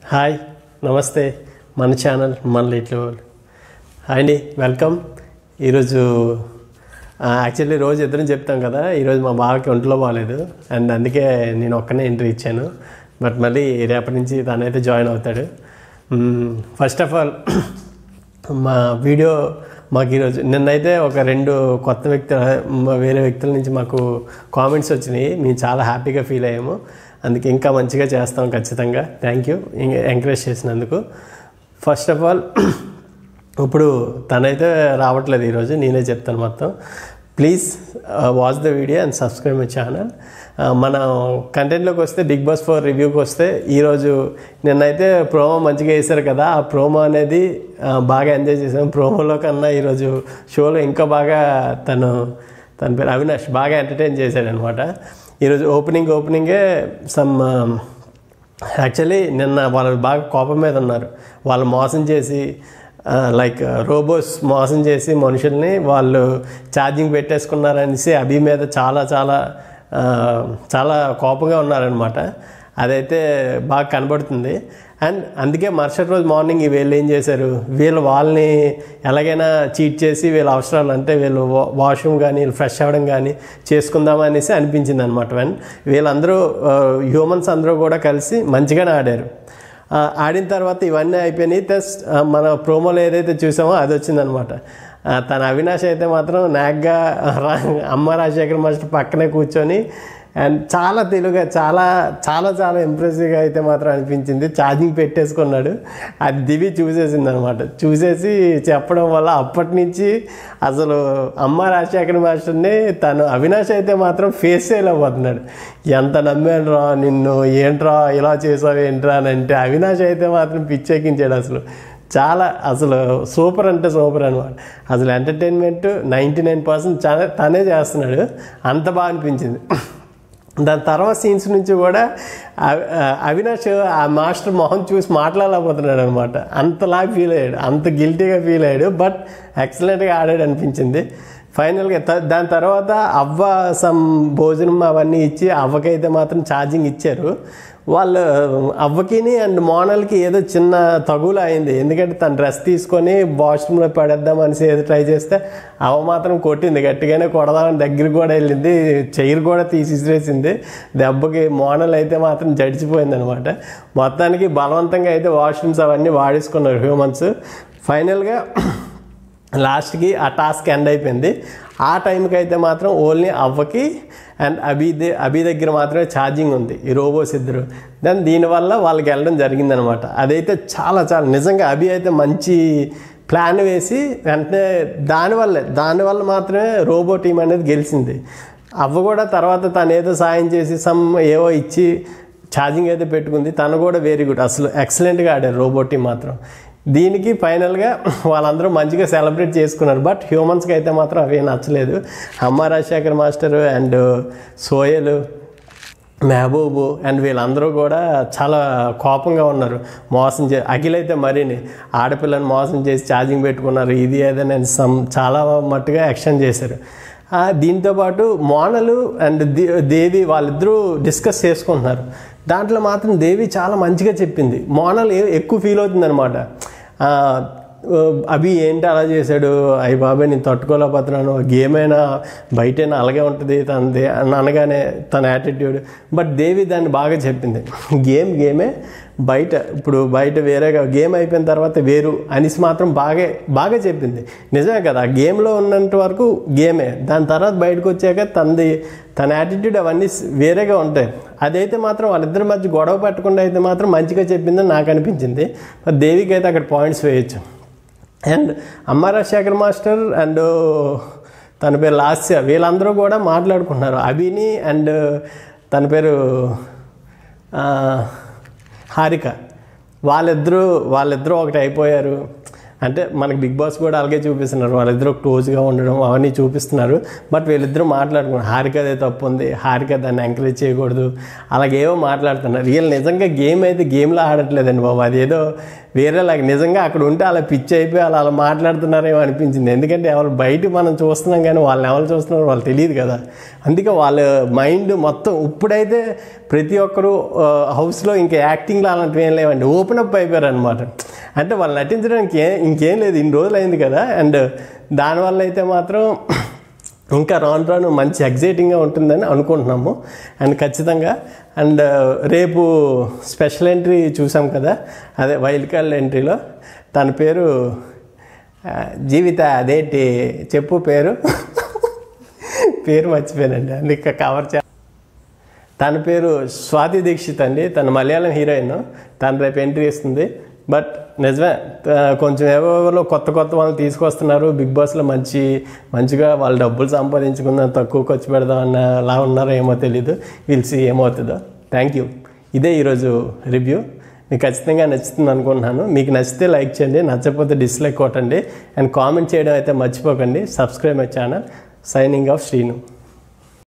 hi నమస్తే మన channel మన లిటిల్ వరల్డ్ హాయ్ అండి వెల్కమ్ ఈరోజు యాక్చువల్లీ రోజు ఇద్దరం చెప్తాం కదా ఈరోజు మా బావకి ఒంట్లో బాగాలేదు అండ్ అందుకే నేను ఒక్కనే ఎంట్రీ ఇచ్చాను బట్ మళ్ళీ రేపటి నుంచి తనైతే జాయిన్ అవుతాడు ఫస్ట్ ఆఫ్ ఆల్ మా వీడియో మాకు ఈరోజు నిన్నైతే ఒక రెండు కొత్త వ్యక్తులు వేరే వ్యక్తుల నుంచి మాకు కామెంట్స్ వచ్చినాయి మేము చాలా హ్యాపీగా ఫీల్ అయ్యాము అందుకే ఇంకా మంచిగా చేస్తాం ఖచ్చితంగా థ్యాంక్ యూ ఎంకరేజ్ చేసినందుకు ఫస్ట్ ఆఫ్ ఆల్ ఇప్పుడు తనైతే రావట్లేదు ఈరోజు నేనే చెప్తాను మొత్తం please watch the video and subscribe my channel మన కంటెంట్లోకి వస్తే బిగ్ బాస్ ఫోర్ రివ్యూకి వస్తే ఈరోజు నిన్నైతే ప్రోమో మంచిగా వేశారు కదా ఆ ప్రోమో అనేది ఆ, బాగా ఎంజాయ్ చేసాం ప్రోమోలో కన్నా ఈరోజు షోలో ఇంకా బాగా తను తన పేరు అవినాష్ బాగా ఎంటర్టైన్ చేశాడు అనమాట ఈరోజు ఓపెనింగ్ ఓపెనింగే సమ్ యాక్చువల్లీ నిన్న వాళ్ళు బాగా కోపం మీద ఉన్నారు వాళ్ళు మోసం చేసి లైక్ రోబోస్ మోసం చేసి మనుషుల్ని వాళ్ళు ఛార్జింగ్ పెట్టేసుకున్నారనేసి అభి మీద చాలా చాలా ఆ, చాలా కోపంగా ఉన్నారనమాట అదైతే బాగా కనబడుతుంది అండ్ అందుకే మరుసటి రోజు మార్నింగ్ వీళ్ళు ఏం చేశారు వీళ్ళు వాళ్ళని ఎలాగైనా చీట్ చేసి వీళ్ళ అవసరాలు అంటే వీళ్ళు వా- వాష్రూమ్ కానీ వీళ్ళు ఫ్రెష్ అవ్వడం కానీ చేసుకుందాం అనేసి అనిపించింది అనమాట అండ్ వీళ్ళందరూ హ్యూమన్స్ అందరూ కూడా కలిసి మంచిగానే ఆడారు ఆ, ఆడిన తర్వాత ఇవన్నీ అయిపోయినాయి ప్లస్ ఆ, మన ప్రోమోలో ఏదైతే చూసామో అది వచ్చిందనమాట ఆ, తన అవినాష్ అయితే మాత్రం నాగ్గా రా- అమ్మ రాజశేఖర్ మాస్టర్ పక్కనే కూర్చొని అండ్ చాలా తెలుగుగా చాలా చాలా చాలా ఇంప్రెసివ్గా అయితే మాత్రం అనిపించింది ఛార్జింగ్ పెట్టేసుకున్నాడు అది దివి చూసేసింది అనమాట చూసేసి చెప్పడం వల్ల అప్పటి నుంచి అసలు అమ్మ రాజశేఖర్ మాస్టర్ని తను అవినాష్ అయితే మాత్రం ఫేస్ చేయలేకపోతున్నాడు ఎంత నమ్మాను రా నిన్ను ఏంట్రా ఇలా చేసావు ఏంట్రా అని అంటే అవినాష్ అయితే మాత్రం పిచ్చెక్కించాడు అసలు చాలా అసలు సూపర్ అంటే సూపర్ అనమాట అసలు ఎంటర్టైన్మెంట్ నైంటీ నైన్ పర్సెంట్ తనే చేస్తున్నాడు అంత బాగా అనిపించింది దాని తర్వాత సీన్స్ నుంచి కూడా అవి- అవినాష్ ఆ మాస్టర్ మొహం చూసి మాట్లాడలేకపోతున్నాడు అనమాట అంతలా ఫీల్ అయ్యాడు అంత గిల్టీగా ఫీల్ అయ్యాడు బట్ ఎక్సలెంట్గా ఆడాడు అనిపించింది ఫైనల్గా త- దాని తర్వాత అవ్వ సమ్ భోజనం అవన్నీ ఇచ్చి అవ్వకైతే మాత్రం ఛార్జింగ్ ఇచ్చారు వాళ్ళు అవ్వకిని అండ్ మోనల్కి ఏదో చిన్న తగులు అయింది ఎందుకంటే తన డ్రెస్ తీసుకొని వాష్రూమ్లో పడేద్దాం అనేసి ఏదో ట్రై చేస్తే అవ్వ మాత్రం కొట్టింది గట్టిగానే కొడదామని దగ్గరికి కూడా వెళ్ళింది చైర్ కూడా తీసి ఇసిరేసింది దెబ్బకి మోనల్ అయితే మాత్రం జడిచిపోయింది అనమాట మొత్తానికి బలవంతంగా అయితే వాష్రూమ్స్ అవన్నీ వాడేసుకున్నారు హ్యూమన్స్ ఫైనల్గా లాస్ట్కి ఆ టాస్క్ ఎండ్ అయిపోయింది ఆ టైంకి అయితే మాత్రం ఓన్లీ అవ్వకి అండ్ అభి దే అభి దగ్గర మాత్రమే ఛార్జింగ్ ఉంది ఈ రోబోస్ ఇద్దరు దెన్ దీనివల్ల వాళ్ళకి వెళ్ళడం జరిగిందనమాట అదైతే చాలా చాలా నిజంగా అభి అయితే మంచి ప్లాన్ వేసి వెంటనే దానివల్లే దానివల్ల మాత్రమే రోబో టీం అనేది గెలిచింది అవ్వ కూడా తర్వాత తను ఏదో సాయం చేసి సమ్ ఏవో ఇచ్చి ఛార్జింగ్ అయితే పెట్టుకుంది తను కూడా వెరీ గుడ్ అసలు ఎక్సలెంట్గా ఆడారు రోబో టీం మాత్రం దీనికి ఫైనల్గా వాళ్ళందరూ మంచిగా సెలబ్రేట్ చేసుకున్నారు బట్ హ్యూమన్స్కి అయితే మాత్రం అవి నచ్చలేదు అమ్మ Rajasekhar master and Soyal Mehboob and వీళ్ళందరూ కూడా చాలా కోపంగా ఉన్నారు మోసం చే అఖిల్ అయితే మరీని ఆడపిల్లని మోసం చేసి ఛార్జింగ్ పెట్టుకున్నారు ఇది ఏదైనా సమ్ చాలా మట్టుగా యాక్షన్ చేశారు ఆ, దీంతోపాటు మోనలు అండ్ దే- దేవి వాళ్ళిద్దరూ డిస్కస్ చేసుకుంటున్నారు దాంట్లో మాత్రం దేవి చాలా మంచిగా చెప్పింది మోనల్ ఏ- ఎక్కువ ఫీల్ అవుతుంది అనమాట అభి ఏంటి అలా చేశాడు అయ్యి బాబాయ్ నేను తట్టుకోలేకపోతున్నాను గేమ్ అయినా బయటైనా అలాగే ఉంటుంది తనది అని అనగానే తన యాటిట్యూడ్ బట్ దేవి దాన్ని బాగా చెప్పింది గేమ్ గేమే బయట ఇప్పుడు బయట వేరేగా గేమ్ అయిపోయిన తర్వాత వేరు అనేసి మాత్రం బాగా బాగా చెప్పింది నిజమే కదా ఆ గేమ్లో ఉన్నంత వరకు గేమే దాని తర్వాత బయటకు వచ్చాక తనది తన యాటిట్యూడ్ అవన్నీ స్- వేరేగా ఉంటాయి అదైతే మాత్రం వాళ్ళిద్దరి మధ్య గొడవ పెట్టకుండా అయితే మాత్రం మంచిగా చెప్పిందని నాకు అనిపించింది మరి దేవికి అయితే అక్కడ పాయింట్స్ వేయచ్చు అండ్ అమ్మ రాజశేఖర్ మాస్టర్ అండ్ తన పేరు లాస్య వీళ్ళందరూ కూడా మాట్లాడుకుంటున్నారు అభిని అండ్ తన పేరు ఆ, హారిక వాళ్ళిద్దరూ వాళ్ళిద్దరూ ఒకటి అయిపోయారు అంటే మనకి బిగ్ బాస్ కూడా అలాగే చూపిస్తున్నారు వాళ్ళిద్దరూ క్లోజ్గా ఉండడం అవన్నీ చూపిస్తున్నారు బట్ వీళ్ళిద్దరూ మాట్లాడుకున్నారు హారికదే తప్పు ఉంది హారిక దాన్ని ఎంకరేజ్ చేయకూడదు అలాగేవో మాట్లాడుతున్నారు వీళ్ళు నిజంగా గేమ్ అయితే గేమ్లో ఆడట్లేదండి బాబు అదేదో వేరేలాగా నిజంగా అక్కడ ఉంటే అలా పిచ్చి అయిపోయి అలా అలా మాట్లాడుతున్నారేమో అనిపించింది ఎందుకంటే ఎవరు బయట మనం చూస్తున్నాం కానీ వాళ్ళని ఎవరు చూస్తున్నారో వాళ్ళు తెలియదు కదా అందుకే వాళ్ళ మైండ్ మొత్తం ఇప్పుడైతే ప్రతి ఒక్కరు హౌస్లో ఇంకా యాక్టింగ్లో అలాంటివి ఏం లేవండి ఓపెన్ అప్ అయిపోయారు అనమాట అంటే వాళ్ళు నటించడానికి ఏ ఇంకేం లేదు ఇన్ని రోజులు అయింది కదా అండ్ దానివల్ల అయితే మాత్రం ఇంకా రాను రాను మంచి ఎగ్జైటింగ్గా ఉంటుందని అనుకుంటున్నాము అండ్ ఖచ్చితంగా అండ్ రేపు స్పెషల్ ఎంట్రీ చూసాం కదా అదే వైల్డ్ కార్డ్ ఎంట్రీలో తన పేరు ఆ, జీవిత అదేంటి చెప్పు పేరు పేరు మర్చిపోయానండి అందుకే కవర్ చే తన పేరు స్వాతి దీక్షిత్ అండి తన మలయాళం హీరోయిన్ తను రేపు ఎంట్రీ ఇస్తుంది బట్ నిజమే ఆ, కొంచెం ఎవరో కొత్త కొత్త వాళ్ళని తీసుకొస్తున్నారు బిగ్ బాస్లో మంచి మంచిగా వాళ్ళు డబ్బులు సంపాదించుకుందాం తక్కువ ఖర్చు పెడదాం అన్న అలా ఉన్నారో ఏమో తెలీదు వీల్సి ఏమవుతుందో థ్యాంక్ యూ ఇదే ఈరోజు రివ్యూ మీకు ఖచ్చితంగా నచ్చుతుంది అనుకుంటున్నాను మీకు నచ్చితే లైక్ చేయండి నచ్చకపోతే డిస్లైక్ కొట్టండి అండ్ కామెంట్ చేయడం అయితే మర్చిపోకండి subscribe my channel signing off Srinu